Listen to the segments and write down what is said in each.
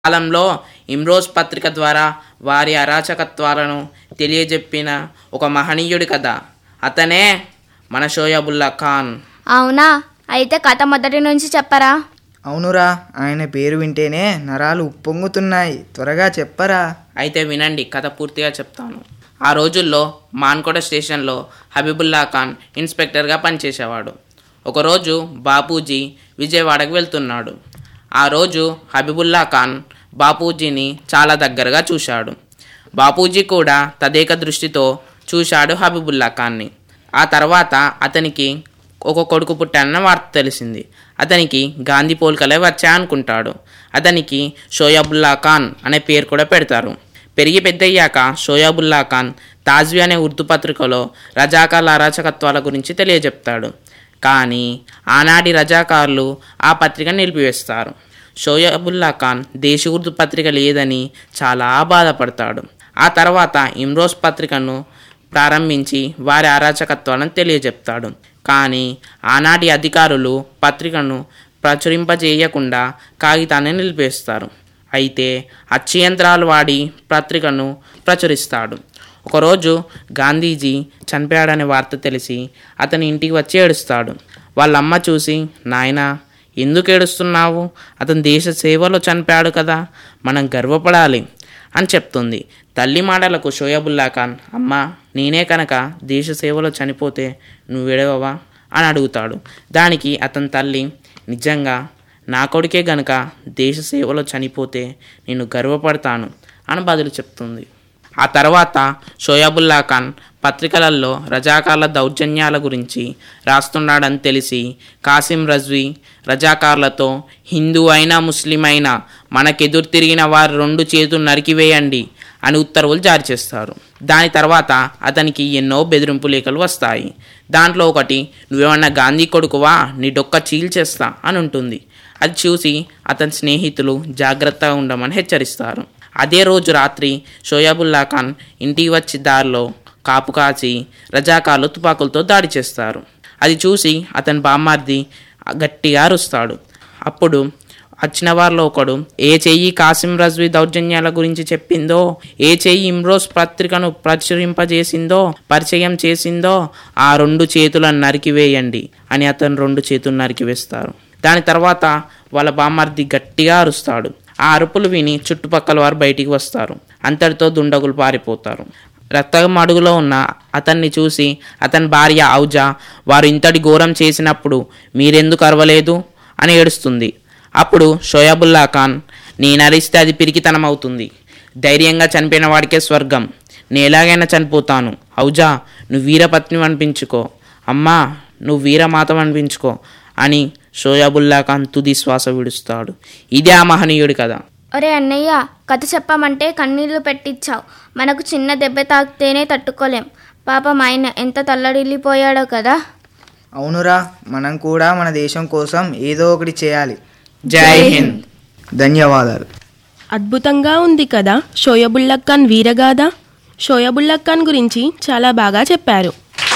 కాలంలో ఇమ్రోజ్ పత్రిక ద్వారా వారి అరాచకత్వాలను తెలియజెప్పిన ఒక మహనీయుడి కథ అతనే మన షోయబుల్లా ఖాన్ అవునా అయితే కథ మొదటి నుంచి చెప్పరా అవునురా ఆయన పేరు వింటేనే నరాలు ఉప్పొంగుతున్నాయి త్వరగా చెప్పరా అయితే వినండి కథ పూర్తిగా చెప్తాను ఆ రోజుల్లో మాన్కోట స్టేషన్లో హబీబుల్లా ఖాన్ ఇన్స్పెక్టర్గా పనిచేసేవాడు ఒకరోజు బాపూజీ విజయవాడకు వెళ్తున్నాడు ఆ రోజు హబీబుల్లా ఖాన్ బాపూజీని చాలా దగ్గరగా చూశాడు బాపూజీ కూడా తదేక దృష్టితో చూశాడు హబీబుల్లా ఖాన్ని ఆ తర్వాత అతనికి ఒక కొడుకు పుట్టానన్న వార్త తెలిసింది అతనికి గాంధీ పోల్కలే వచ్చాయనుకుంటాడు అతనికి షోయాబుల్లా ఖాన్ అనే పేరు కూడా పెడతారు పెరిగి పెద్దయ్యాక షోయాబుల్లా ఖాన్ తాజ్వీ అనే ఉర్దూ పత్రికలో రజాకార్ల అరాచకత్వాల గురించి తెలియజెప్తాడు కానీ ఆనాటి రజాకారులు ఆ పత్రిక నిలిపివేస్తారు షోయబుల్లా ఖాన్ దేశ ఉర్దూ పత్రిక లేదని చాలా బాధపడతాడు ఆ తర్వాత ఇమ్రోజ్ పత్రికను ప్రారంభించి వారి అరాచకత్వాలను తెలియజెప్తాడు కానీ ఆనాటి అధికారులు పత్రికను ప్రచురింపజేయకుండా కాగితాన్ని నిలిపేస్తారు అయితే అచ్చు యంత్రాలు వాడి పత్రికను ప్రచురిస్తాడు ఒకరోజు గాంధీజీ చనిపోయాడనే వార్త తెలిసి అతని ఇంటికి వచ్చి ఏడుస్తాడు వాళ్ళమ్మ చూసి నాయనా ఎందుకు ఏడుస్తున్నావు అతను దేశ సేవలో చనిపోయాడు కదా మనం గర్వపడాలి అని చెప్తుంది తల్లి మాటలకు షోయబుల్లా ఖాన్ అమ్మ నేనే కనుక దేశ సేవలో చనిపోతే నువ్వు ఎడవవా అని అడుగుతాడు దానికి అతని తల్లి నిజంగా నా కొడుకే గనుక దేశ సేవలో చనిపోతే నేను గర్వపడతాను అని బదులు చెప్తుంది ఆ తర్వాత షోయాబుల్లా ఖాన్ పత్రికలలో రజాకార్ల దౌర్జన్యాల గురించి రాస్తున్నాడని తెలిసి కాసిం రజ్వీ రజాకార్లతో హిందూ అయినా ముస్లిం అయినా మనకెదురు తిరిగిన వారి రెండు చేతులు నరికివేయండి అని ఉత్తర్వులు జారీ చేస్తారు దాని తర్వాత అతనికి ఎన్నో బెదిరింపు లేఖలు వస్తాయి దాంట్లో ఒకటి నువ్వేమన్నా గాంధీ కొడుకువా నీ డొక్క చీల్చేస్తా అని ఉంటుంది అది చూసి అతని స్నేహితులు జాగ్రత్తగా ఉండమని హెచ్చరిస్తారు అదే రోజు రాత్రి షోయాబుల్లా ఖాన్ ఇంటికి వచ్చి దారిలో కాపు కాచి రజాకాలు తుపాకులతో దాడి చేస్తారు అది చూసి అతని బామ్మార్ది గట్టిగా అరుస్తాడు అప్పుడు వచ్చిన వారిలో ఒకడు ఏ చెయ్యి కాసిం రజ్వీ దౌర్జన్యాల గురించి చెప్పిందో ఏ చెయ్యి ఇమ్రోజ్ పత్రికను ప్రచురింపజేసిందో పరిచయం చేసిందో ఆ రెండు చేతులను నరికివేయండి అని అతను రెండు చేతులు నరికివేస్తారు దాని తర్వాత వాళ్ళ బామ్మర్ది గట్టిగా అరుస్తాడు ఆ అరుపులు విని చుట్టుపక్కల వారు బయటికి వస్తారు అంతటితో దుండగులు పారిపోతారు రక్తం అడుగులో ఉన్న అతన్ని చూసి అతని భార్య ఔజా వారు ఇంతటి ఘోరం చేసినప్పుడు మీరెందుకు అరవలేదు అని ఏడుస్తుంది అప్పుడు షోయాబుల్లా ఖాన్ నేను అరిస్తే అది పిరికితనం అవుతుంది ధైర్యంగా చనిపోయిన వాడికే స్వర్గం నేను ఎలాగైనా చనిపోతాను ఔజా నువ్వు వీరపత్ని అనిపించుకో అమ్మా నువ్వు వీరమాతం అనిపించుకో అని షోయాబుల్లా ఖాన్ తుది శ్వాస విడుస్తాడు ఇదే ఆ మహనీయుడి కదా ఒరే అన్నయ్య కథ చెప్పమంటే కన్నీళ్లు పెట్టించావు మనకు చిన్న దెబ్బ తాకితేనే తట్టుకోలేం పాపం ఆయన ఎంత తల్లడిల్లిపోయాడో కదా అవునురా మనం కూడా మన దేశం కోసం ఏదో ఒకటి చేయాలి జై హింద్ ధన్యవాదాలు అద్భుతంగా ఉంది కదా షోయబుల్లా ఖాన్ వీరగాథ షోయబుల్లా ఖాన్ గురించి చాలా బాగా చెప్పారు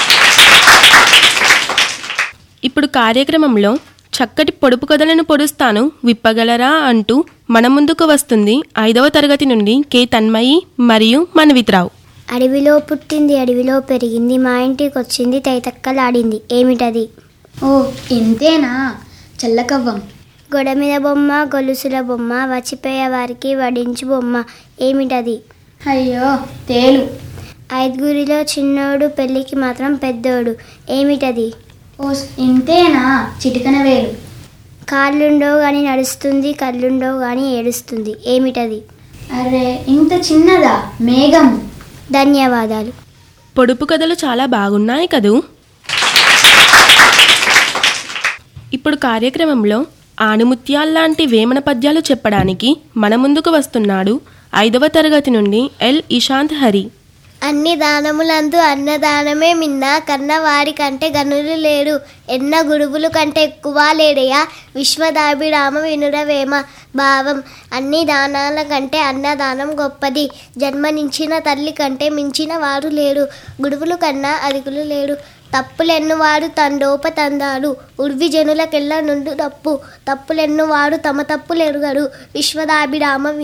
ఇప్పుడు కార్యక్రమంలో చక్కటి పొడుపు కథలను పొడుస్తాను విప్పగలరా అంటూ మన ముందుకు వస్తుంది ఐదవ తరగతి నుండి కె తన్మయి మరియు మనవిత్రావు అడవిలో పుట్టింది అడవిలో పెరిగింది మా ఇంటికి వచ్చింది తైతక్కలాడింది ఏమిటది ఓ ఇంతేనా చల్లకవ్వం గొడ మీద బొమ్మ గొలుసుల బొమ్మ వచ్చిపోయే వారికి వడించు బొమ్మ ఏమిటది అయ్యో తేలు ఐదుగురిలో చిన్నోడు పెళ్ళికి మాత్రం పెద్దోడు ఏమిటది ఓ ఇంతేనా చిటికన వేలు కాళ్ళుండవు కానీ నడుస్తుంది కళ్ళుండవు కానీ ఏడుస్తుంది ఏమిటది అరే ఇంత చిన్నదా మేఘం ధన్యవాదాలు పొడుపు కథలు చాలా బాగున్నాయి కదూ ఇప్పుడు కార్యక్రమంలో ఆణిముత్యాల్లాంటి వేమన పద్యాలు చెప్పడానికి మన ముందుకు వస్తున్నాడు ఐదవ తరగతి నుండి ఎల్ ఇషాంత్ హరి అన్ని దానములందు అన్నదానమే మిన్న కన్నవారి కంటే గనులు లేడు ఎన్న గురువులు కంటే ఎక్కువ లేడయా విశ్వదాభిరామ వినురవేమ భావం అన్ని దానాల కంటే అన్నదానం గొప్పది జన్మనించిన తల్లి కంటే మించిన వారు లేడు గురువులు కన్నా అధికులు లేడు తప్పులెన్నువాడు తండోప తందాడు ఉర్వి జనులకెల్ల నుండు తప్పు తప్పులెన్నువాడు తమ తప్పులెరుగడు విశ్వదాభిరామ